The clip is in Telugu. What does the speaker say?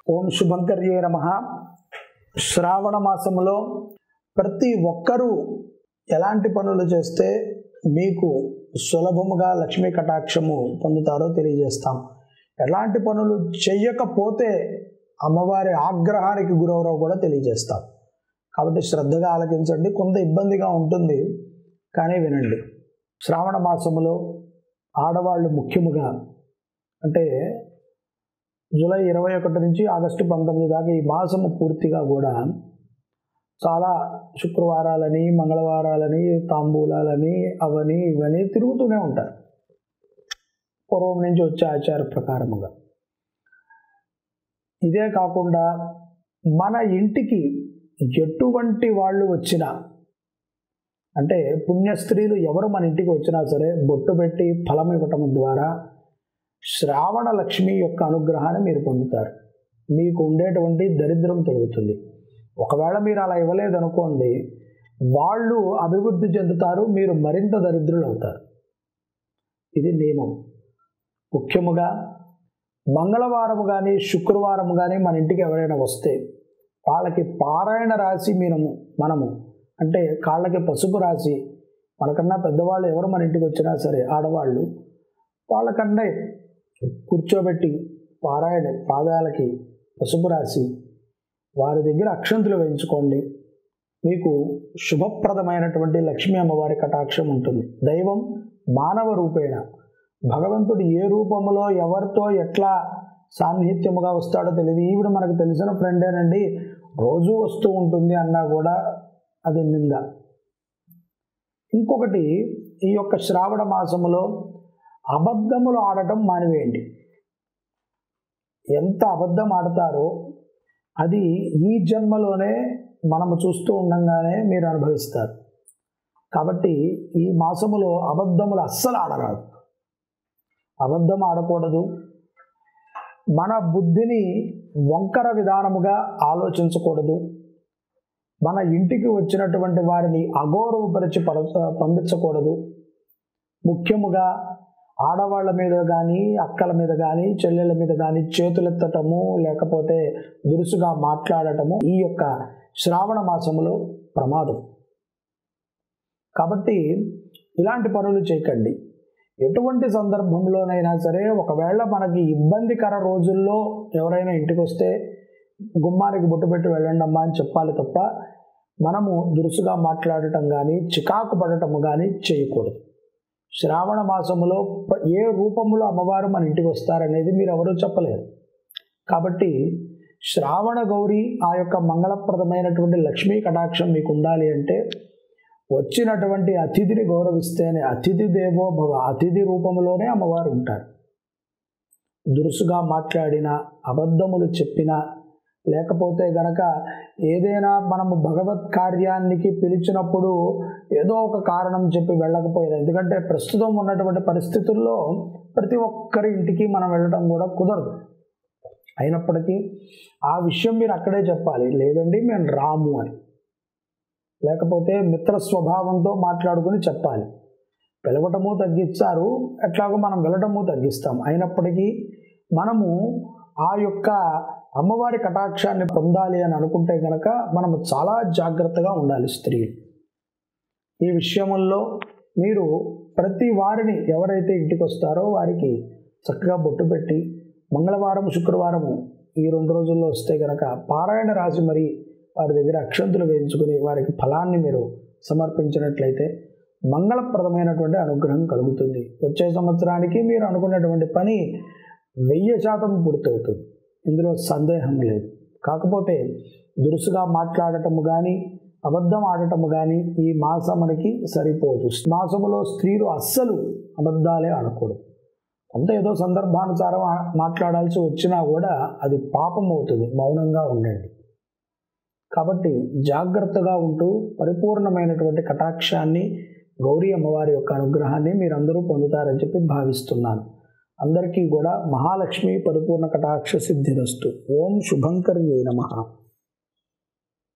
ఓం శుభంకర్యే నమ శ్రావణ మాసములో ప్రతి ఒక్కరూ ఎలాంటి పనులు చేస్తే మీకు సులభముగా లక్ష్మీ కటాక్షము పొందుతారో తెలియజేస్తాం ఎలాంటి పనులు చెయ్యకపోతే అమ్మవారి ఆగ్రహానికి గురవరో కూడా తెలియజేస్తాం కాబట్టి శ్రద్ధగా ఆలకించండి కొంత ఇబ్బందిగా ఉంటుంది కానీ వినండి శ్రావణ మాసములో ఆడవాళ్ళు ముఖ్యముగా అంటే జూలై ఇరవై ఒకటి నుంచి ఆగస్టు పంతొమ్మిది దాకా ఈ మాసము పూర్తిగా కూడా చాలా శుక్రవారాలని మంగళవారాలని తాంబూలాలని అవని ఇవని తిరుగుతూనే ఉంటారు పూర్వం నుంచి వచ్చే ఆచార ప్రకారముగా ఇదే కాకుండా మన ఇంటికి ఎటువంటి వాళ్ళు వచ్చినా అంటే పుణ్య స్త్రీలు ఎవరు మన ఇంటికి వచ్చినా సరే బొట్టు పెట్టి ఫలం ఇవ్వటం ద్వారా శ్రావణ లక్ష్మి యొక్క అనుగ్రహాన్ని మీరు పొందుతారు మీకు ఉండేటువంటి దరిద్రం తొలుగుతుంది ఒకవేళ మీరు అలా ఇవ్వలేదనుకోండి వాళ్ళు అభివృద్ధి చెందుతారు మీరు మరింత దరిద్రులు అవుతారు ఇది నియమం ముఖ్యముగా మంగళవారం కానీ శుక్రవారం కానీ మన ఇంటికి ఎవరైనా వస్తే వాళ్ళకి పారాయణ రాసి మనము మనము అంటే కాళ్ళకి పసుపు రాసి మనకన్నా పెద్దవాళ్ళు ఎవరు మన ఇంటికి వచ్చినా సరే ఆడవాళ్ళు వాళ్ళకన్నా కూర్చోబెట్టి పారాయణ పాదాలకి పసుపు రాసి వారి దగ్గర అక్షంతులు వేయించుకోండి మీకు శుభప్రదమైనటువంటి లక్ష్మీ అమ్మవారి కటాక్షం ఉంటుంది దైవం మానవ రూపేణ భగవంతుడు ఏ రూపంలో ఎవరితో ఎట్లా సాన్నిహిత్యముగా వస్తాడో తెలియదు ఈవిడ మనకు తెలిసిన ఫ్రెండేనండి రోజు వస్తూ ఉంటుంది అన్నా కూడా అది నింద ఇంకొకటి ఈ యొక్క శ్రావణ మాసములో అబద్ధములు ఆడటం మానివేయండి ఎంత అబద్ధం ఆడతారో అది ఈ జన్మలోనే మనము చూస్తూ ఉండంగానే మీరు అనుభవిస్తారు కాబట్టి ఈ మాసములో అబద్ధములు అస్సలు ఆడరాదు అబద్ధం ఆడకూడదు మన బుద్ధిని వంకర విధానముగా ఆలోచించకూడదు మన ఇంటికి వచ్చినటువంటి వారిని అగౌరవపరిచి పర పంపించకూడదు ముఖ్యముగా ఆడవాళ్ళ మీద కానీ అక్కల మీద కానీ చెల్లెళ్ళ మీద కానీ చేతులెత్తటము లేకపోతే దురుసుగా మాట్లాడటము ఈ యొక్క శ్రావణ మాసములో ప్రమాదం కాబట్టి ఇలాంటి పనులు చేయకండి ఎటువంటి సందర్భంలోనైనా సరే ఒకవేళ మనకి ఇబ్బందికర రోజుల్లో ఎవరైనా ఇంటికి వస్తే గుమ్మానికి బొట్టు పెట్టి వెళ్ళండి అమ్మా అని చెప్పాలి తప్ప మనము దురుసుగా మాట్లాడటం కానీ చికాకు పడటము కానీ చేయకూడదు శ్రావణ మాసములో ఏ రూపంలో అమ్మవారు మన ఇంటికి వస్తారనేది మీరు ఎవరూ చెప్పలేరు కాబట్టి శ్రావణ గౌరి ఆ యొక్క మంగళప్రదమైనటువంటి లక్ష్మీ కటాక్షం మీకు ఉండాలి అంటే వచ్చినటువంటి అతిథిని గౌరవిస్తేనే అతిథి దేవో భవ అతిథి రూపంలోనే అమ్మవారు ఉంటారు దురుసుగా మాట్లాడిన అబద్ధములు చెప్పిన లేకపోతే గనక ఏదైనా మనము భగవత్ కార్యానికి పిలిచినప్పుడు ఏదో ఒక కారణం చెప్పి వెళ్ళకపోయేది ఎందుకంటే ప్రస్తుతం ఉన్నటువంటి పరిస్థితుల్లో ప్రతి ఒక్కరి ఇంటికి మనం వెళ్ళడం కూడా కుదరదు అయినప్పటికీ ఆ విషయం మీరు అక్కడే చెప్పాలి లేదండి మేము రాము అని లేకపోతే మిత్ర స్వభావంతో మాట్లాడుకుని చెప్పాలి పిలవటము తగ్గిస్తారు ఎట్లాగో మనం వెళ్ళటము తగ్గిస్తాం అయినప్పటికీ మనము ఆ యొక్క అమ్మవారి కటాక్షాన్ని పొందాలి అని అనుకుంటే కనుక మనము చాలా జాగ్రత్తగా ఉండాలి స్త్రీలు ఈ విషయముల్లో మీరు ప్రతి వారిని ఎవరైతే ఇంటికి వస్తారో వారికి చక్కగా బొట్టు పెట్టి మంగళవారం శుక్రవారము ఈ రెండు రోజుల్లో వస్తే కనుక పారాయణ రాసి మరి వారి దగ్గర అక్షంతులు వేయించుకుని వారికి ఫలాన్ని మీరు సమర్పించినట్లయితే మంగళప్రదమైనటువంటి అనుగ్రహం కలుగుతుంది వచ్చే సంవత్సరానికి మీరు అనుకున్నటువంటి పని వెయ్యి శాతం పూర్తవుతుంది ఇందులో సందేహం లేదు కాకపోతే దురుసుగా మాట్లాడటము కానీ అబద్ధం ఆడటము కానీ ఈ మాసమునికి సరిపోదు మాసములో స్త్రీలు అస్సలు అబద్ధాలే ఆడకూడదు అంత ఏదో సందర్భానుసారం మాట్లాడాల్సి వచ్చినా కూడా అది పాపం అవుతుంది మౌనంగా ఉండండి కాబట్టి జాగ్రత్తగా ఉంటూ పరిపూర్ణమైనటువంటి కటాక్షాన్ని గౌరీ అమ్మవారి యొక్క అనుగ్రహాన్ని మీరందరూ పొందుతారని చెప్పి భావిస్తున్నాను అందరికీ కూడా మహాలక్ష్మి పరిపూర్ణ కటాక్ష సిద్ధిరస్తు ఓం శుభంకర్యే నమ